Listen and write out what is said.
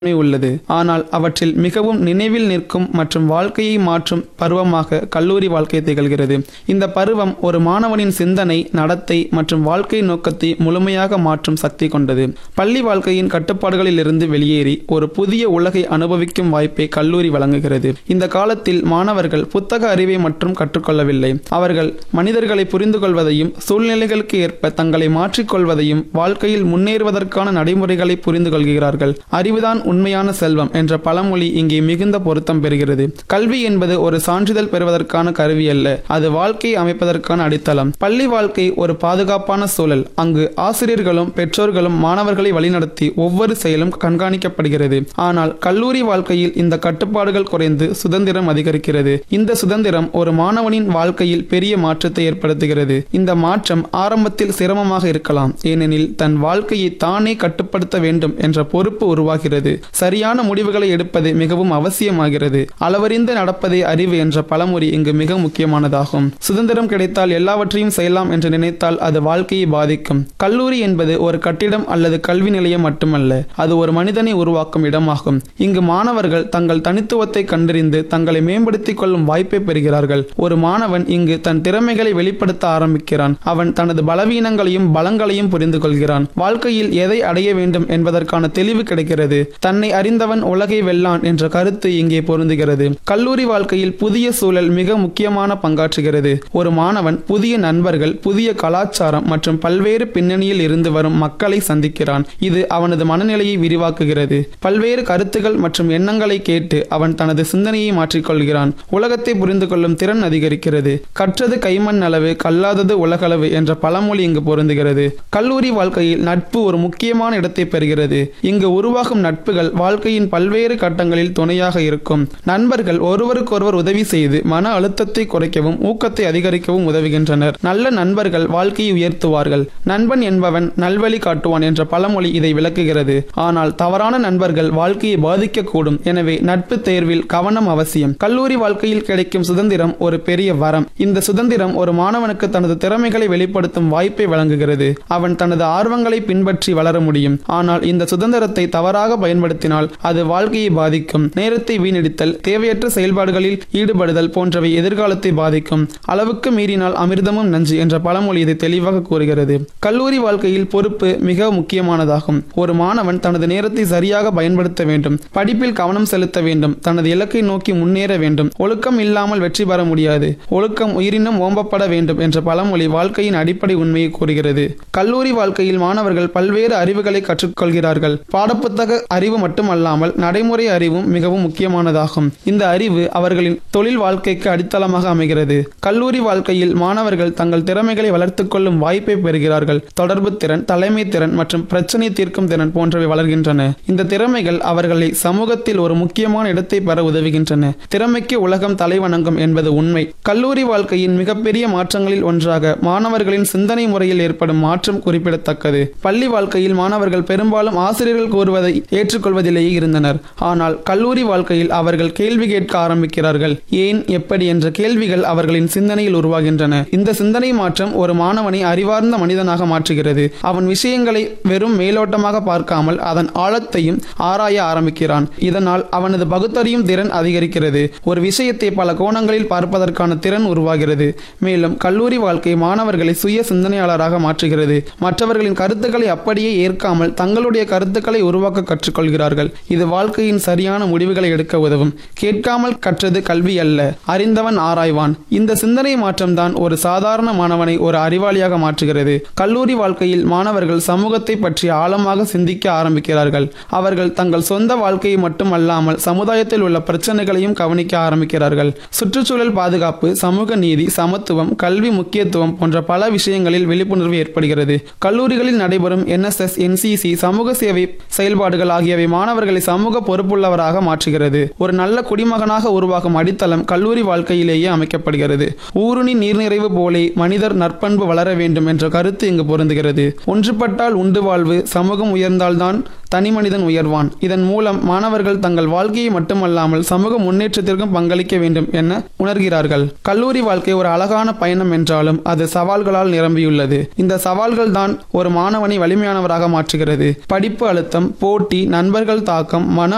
உண்மை உள்ளது ஆனால் அவற்றில் மிகவும் நினைவில் நிற்கும் மற்றும் வாழ்க்கையை மாற்றும் பருவமாக கல்லூரி வாழ்க்கை திகழ்கிறது இந்த பருவம் ஒரு மாணவனின் சிந்தனை நடத்தை மற்றும் வாழ்க்கை நோக்கத்தை முழுமையாக மாற்றும் சக்தி கொண்டது பள்ளி வாழ்க்கையின் கட்டுப்பாடுகளிலிருந்து வெளியேறி ஒரு புதிய உலகை அனுபவிக்கும் வாய்ப்பை கல்லூரி வழங்குகிறது இந்த காலத்தில் மாணவர்கள் புத்தக அறிவை மட்டும் கற்றுக்கொள்ளவில்லை அவர்கள் மனிதர்களை புரிந்து கொள்வதையும் சூழ்நிலைகளுக்கு ஏற்ப தங்களை மாற்றிக்கொள்வதையும் வாழ்க்கையில் முன்னேறுவதற்கான நடைமுறைகளை புரிந்து கொள்கிறார்கள் அறிவுதான் உண்மையான செல்வம் என்ற பழமொழி இங்கே மிகுந்த பொருத்தம் பெறுகிறது கல்வி என்பது ஒரு சான்றிதழ் பெறுவதற்கான கருவி அல்ல அது வாழ்க்கையை அமைப்பதற்கான அடித்தளம் பள்ளி வாழ்க்கை ஒரு பாதுகாப்பான சூழல் அங்கு ஆசிரியர்களும் பெற்றோர்களும் மாணவர்களை வழிநடத்தி ஒவ்வொரு செயலும் கண்காணிக்கப்படுகிறது ஆனால் கல்லூரி வாழ்க்கையில் இந்த கட்டுப்பாடுகள் குறைந்து சுதந்திரம் அதிகரிக்கிறது இந்த சுதந்திரம் ஒரு மாணவனின் வாழ்க்கையில் பெரிய மாற்றத்தை ஏற்படுத்துகிறது இந்த மாற்றம் ஆரம்பத்தில் சிரமமாக இருக்கலாம் ஏனெனில் தன் வாழ்க்கையை தானே கட்டுப்படுத்த வேண்டும் என்ற பொறுப்பு உருவாகிறது சரியான முடிவுகளை எடுப்பது மிகவும் அவசியமாகிறது அளவறிந்து நடப்பதே அறிவு என்ற பழமொழி இங்கு மிக முக்கியமானதாகும் சுதந்திரம் கிடைத்தால் எல்லாவற்றையும் செய்யலாம் என்று நினைத்தால் அது வாழ்க்கையை பாதிக்கும் கல்லூரி என்பது ஒரு கட்டிடம் அல்லது கல்வி நிலையம் மட்டுமல்ல அது ஒரு மனிதனை உருவாக்கும் இடமாகும் இங்கு மாணவர்கள் தங்கள் தனித்துவத்தை கண்டறிந்து தங்களை மேம்படுத்திக் கொள்ளும் வாய்ப்பை பெறுகிறார்கள் ஒரு மாணவன் இங்கு தன் திறமைகளை வெளிப்படுத்த ஆரம்பிக்கிறான் அவன் தனது பலவீனங்களையும் பலங்களையும் புரிந்து கொள்கிறான் வாழ்க்கையில் எதை அடைய வேண்டும் என்பதற்கான தெளிவு கிடைக்கிறது தன்னை அறிந்தவன் உலகை வெல்லான் என்ற கருத்து இங்கே பொருந்துகிறது கல்லூரி வாழ்க்கையில் புதிய சூழல் மிக முக்கியமான பங்காற்றுகிறது ஒரு மாணவன் புதிய நண்பர்கள் புதிய கலாச்சாரம் மற்றும் பல்வேறு பின்னணியில் இருந்து வரும் மக்களை சந்திக்கிறான் இது அவனது மனநிலையை விரிவாக்குகிறது பல்வேறு கருத்துகள் மற்றும் எண்ணங்களை கேட்டு அவன் தனது சிந்தனையை மாற்றிக்கொள்கிறான் உலகத்தை புரிந்து கொள்ளும் திறன் அதிகரிக்கிறது கற்றது கைமண் அளவு கல்லாதது உலகளவு என்ற பழமொழி இங்கு பொருந்துகிறது கல்லூரி வாழ்க்கையில் நட்பு ஒரு முக்கியமான இடத்தை பெறுகிறது இங்கு உருவாகும் நட்புகள் வாழ்க்கையின் பல்வேறு கட்டங்களில் துணையாக இருக்கும் நண்பர்கள் ஒருவருக்கொருவர் உதவி செய்து மன அழுத்தத்தை குறைக்கவும் ஊக்கத்தை அதிகரிக்கவும் உதவுகின்றனர் நல்ல நண்பர்கள் வாழ்க்கையை உயர்த்துவார்கள் நண்பன் என்பவன் நல்வழி காட்டுவான் என்ற பழமொழி இதை விளக்குகிறது ஆனால் தவறான நண்பர்கள் வாழ்க்கையை பாதிக்கக்கூடும் எனவே நட்பு தேர்வில் கவனம் அவசியம் கல்லூரி வாழ்க்கையில் கிடைக்கும் சுதந்திரம் ஒரு பெரிய வரம் இந்த சுதந்திரம் ஒரு மாணவனுக்கு தனது திறமைகளை வெளிப்படுத்தும் வாய்ப்பை வழங்குகிறது அவன் தனது ஆர்வங்களை பின்பற்றி வளர முடியும் ஆனால் இந்த சுதந்திரத்தை தவறாக பயன்படுத்தினால் அது வாழ்க்கையை பாதிக்கும் நேரத்தை வீணடித்தல் தேவையற்ற செயல்பாடுகளில் ஈடுபடுதல் போன்றவை எதிர்காலத்தை பாதிக்கும் அளவுக்கு மீறினால் அமிர்தமும் நஞ்சு என்ற பழமொழி இதை தெளிவாக கூறுகிறது கல்லூரி வாழ்க்கையில் பொறுப்பு மிக முக்கியமானதாகும் ஒரு மாணவன் தனது நேரத்தை சரியாக பயன்படுத்த வேண்டும் படிப்பில் கவனம் செலுத்த வேண்டும் தனது இலக்கை நோக்கி முன்னேற வேண்டும் ஒழுக்கம் இல்லாமல் வெற்றி பெற முடியாது ஒழுக்கம் உயிரினும் ஓம்பப்பட வேண்டும் என்ற பழமொழி வாழ்க்கையின் அடிப்படை உண்மையை கூறுகிறது கல்லூரி வாழ்க்கையில் மாணவர்கள் பல்வேறு அறிவுகளை கற்றுக்கொள்கிறார்கள் பாடப்புத்தக அறிவு மட்டுமல்லாமல் நடைமுறை அறிவும் மிகவும் முக்கியமானதாகும் இந்த அறிவு அவர்களின் தொழில் வாழ்க்கைக்கு அடித்தளமாக அமைகிறது கல்லூரி வாழ்க்கையில் மாணவர்கள் தங்கள் திறமைகளை வளர்த்துக் கொள்ளும் வாய்ப்பை பெறுகிறார்கள் தொடர்பு திறன் தலைமை திறன் மற்றும் பிரச்சனை தீர்க்கும் திறன் போன்றவை வளர்கின்றன இந்த திறமைகள் அவர்களை சமூகத்தில் ஒரு முக்கியமான இடத்தை பெற உதவுகின்றன திறமைக்கு உலகம் தலைவணங்கும் என்பது உண்மை கல்லூரி வாழ்க்கையின் மிகப்பெரிய மாற்றங்களில் ஒன்றாக மாணவர்களின் சிந்தனை முறையில் ஏற்படும் மாற்றம் குறிப்பிடத்தக்கது பள்ளி வாழ்க்கையில் மாணவர்கள் பெரும்பாலும் ஆசிரியர்கள் கூறுவதை ஏற்றுக்கொள்வதிலேயே இருந்தனர் ஆனால் கல்லூரி வாழ்க்கையில் அவர்கள் கேள்வி கேட்க ஆரம்பிக்கிறார்கள் ஏன் எப்படி என்ற கேள்விகள் அவர்களின் சிந்தனையில் உருவாகின்றன இந்த சிந்தனை மாற்றம் ஒரு மாணவனை அறிவார்ந்த மனிதனாக மாற்றுகிறது அவன் விஷயங்களை வெறும் மேலோட்டமாக பார்க்காமல் அதன் ஆழத்தையும் ஆராய ஆரம்பிக்கிறான் இதனால் அவனது பகுத்தறியும் திறன் அதிகரிக்கிறது ஒரு விஷயத்தை பல கோணங்களில் பார்ப்பதற்கான திறன் உருவாகிறது மேலும் கல்லூரி வாழ்க்கை மாணவர்களை சுய சிந்தனையாளராக மாற்றுகிறது மற்றவர்களின் கருத்துக்களை அப்படியே ஏற்காமல் தங்களுடைய கருத்துக்களை உருவாக்க கற்றுக்கொள்கிறார்கள் இது வாழ்க்கையின் சரியான முடிவுகளை எடுக்க உதவும் கேட்காமல் கற்றது கல்வி அல்ல அறிந்தவன் ஆராய்வான் இந்த சிந்தனை மாற்றம்தான் ஒரு சாதாரண மாணவனை ஒரு அறிவாளியாக மாற்றுகிறது கல்லூரி வாழ்க்கையில் மாணவர்கள் சமூகத்தை பற்றி ஆழமாக சிந்திக்க ஆரம்பிக்கிறார்கள் அவர்கள் தங்கள் சொந்த வாழ்க்கையை மட்டுமல்லாமல் சமுதாயத்தில் உள்ள பிரச்சனைகளையும் கவனிக்க ஆரம்பிக்கிறார்கள் சுற்றுச்சூழல் பாதுகாப்பு சமூக நீதி சமத்துவம் கல்வி முக்கியத்துவம் போன்ற பல விஷயங்களில் விழிப்புணர்வு ஏற்படுகிறது கல்லூரிகளில் நடைபெறும் என்எஸ்எஸ் என்சிசி சமூக சேவை செயல்பாடுகள் ஆகியவை மாணவர்களை சமூக பொறுப்புள்ளவராக மாற்றுகிறது ஒரு நல்ல குடிமகனாக உருவாகும் அடித்தளம் கல்லூரி வாழ்க்கையிலேயே அமைக்கப்படுகிறது ஊருணி நீர்நிறைவு போலே மனிதர் நற்பண்பு வளர வேண்டும் என்ற கருத்து இங்கு பொருந்துகிறது ஒன்றுபட்டால் உண்டு வாழ்வு சமூகம் உயர்ந்தால்தான் தனி மனிதன் உயர்வான் இதன் மூலம் மாணவர்கள் தங்கள் வாழ்க்கையை மட்டுமல்லாமல் சமூக முன்னேற்றத்திற்கும் பங்களிக்க வேண்டும் என உணர்கிறார்கள் கல்லூரி வாழ்க்கை ஒரு அழகான பயணம் என்றாலும் அது சவால்களால் நிரம்பியுள்ளது இந்த சவால்கள் தான் ஒரு மாணவனை வலிமையானவராக மாற்றுகிறது படிப்பு அழுத்தம் போட்டி நண்பர்கள் தாக்கம் மன